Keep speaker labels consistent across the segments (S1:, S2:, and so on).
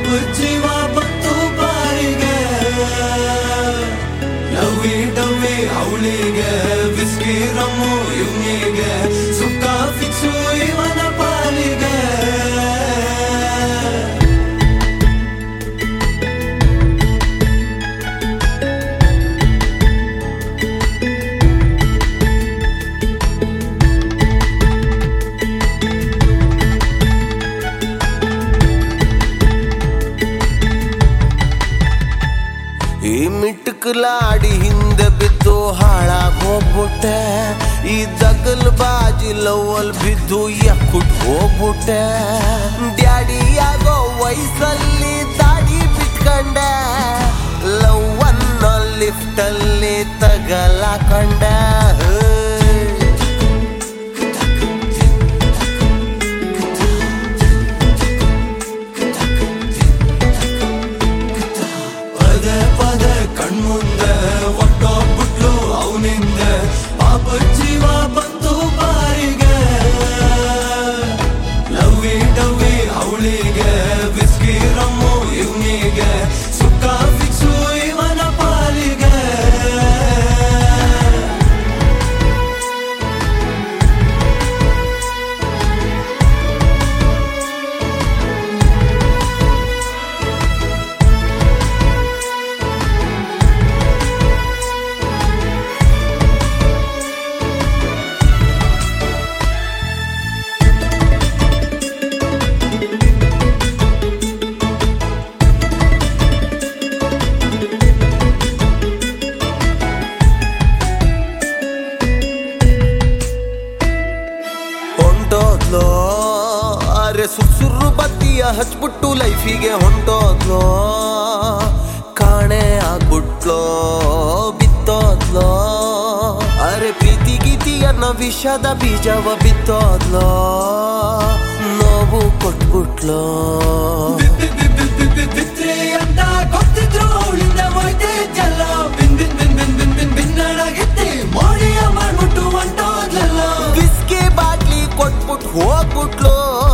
S1: ಜೀವ ಬಂತು ಬಾರಿಗೆ ಲವ್ವಿ ಡವ್ವಿ ಅವಳಿಗೆ ವಿಸ್ಕಿ ರಮ್ಮು ಇವನಿಗೆ ಸುಕ್ಕ ಫಿಕ್ಸು ಇವನ ಪಾಲಿಗೆ
S2: ಈ ಮಿಟ್ಕಲಾಡಿ ಹಿಂದೆ ಬಿದ್ದು ಹಾಳಾಗ್ ಹೋಗ್ಬಿಟ್ಟೆ ಈ ದಗಲ್ ಬಾಜಿ ಲವಲ್ ಬಿದ್ದು ಯಕ್ಕುಟ್ ಹೋಗ್ಬಿಟ್ಟೆ ಡ್ಯಾಡಿ ಆಗೋ ವಯಸ್ಸಲ್ಲಿ ದಾಡಿ ಬಿಟ್ಕೊಂಡೆ ಲವ್ ಅನ್ನೋ ಲಿಫ್ಟ್ ಅಲ್ಲಿ ತಗಲಾಕೊಂಡೆ
S1: ಪದೇ ಪದೇ ಕಣ್ಮುಂದೆ ಒಟ್ಟೋಗ್ಬಿಟ್ಲು ಅವನಿಂದ ಪಾಪ ಜೀವ ಬಂತು ಬಾರಿಗೆ ಲವ್ವಿ ಡವ್ವಿ ಅವಳಿಗೆ ವಿಸ್ಕಿ ರಮ್ಮು ಇವನಿಗೆ ಸುಕ್ಕ ಫಿಕ್ಸು ಇವನ ಪಾಲಿಗೆ
S2: ಹೊಂಟೋದ್ಲೋ ಅರೆ ಸುರ್ಸುರ್ರು ಬತ್ತಿಯ ಹಚ್ಬಿಟ್ಟು ಲೈಫಿಗೆ ಹೊಂಟೋದ್ಲೋ ಕಾಣೆ ಆಗ್ಬಿಟ್ಲೋ ಬಿತ್ತೋದ್ಲೋ ಅರೆ ಪ್ರೀತಿ ಗೀತಿ ಅನ್ನೋ ವಿಷದ ಬೀಜವ ಬಿತ್ತೋದ್ಲೋ ನೋವು ಕೊಟ್ಬಿಟ್ಲೋ
S1: ಬಿತ್ರಿ ಅಂತ ಗೊತ್ತಿದ್ರು ಅವಳಿಂದ ಹೋಯ್ತಿದ್ದಲ್ಲ ಬಿನ್ ಬಿನ್ ಬಿನ್ ಬಿನ್ ಬಿನ್ ಬಿನ್ ಬಿನ್ನಡಾಗಿತ್ತಿ ಮೋಡಿಯ ಮಾಡ್ಬಿಟ್ಟು ಹೊಂಟೋದ್ಲಲ್ಲ
S2: ಬಿಸ್ಕೆ ಬಾಟ್ಲಿ ಕೊಟ್ಬಿಟ್ಟು ಹೋಗ್ಬಿಟ್ಲು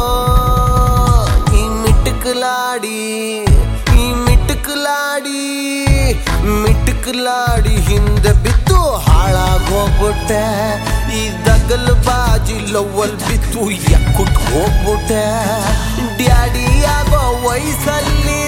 S2: ಈ ಮಿಟ್ಕಲಾಡಿ ಈ ಮಿಟ್ಕಲಾಡಿ ಮಿಟ್ಕಲಾಡಿ ಹಿಂದೆ ಬಿದ್ದು ಹಾಳಾಗ್ ಹೋಗ್ಬಿಟ್ಟೆ ಈ ದಗಲ್ ಬಾಜಿ ಲವ್ವಲ್ ಬಿತ್ತು ಯಕ್ಕುಟ್ ಹೋಗ್ಬಿಟ್ಟೆ ಡ್ಯಾಡಿ ಆಗೋ ವಯಸ್ಸಲ್ಲಿ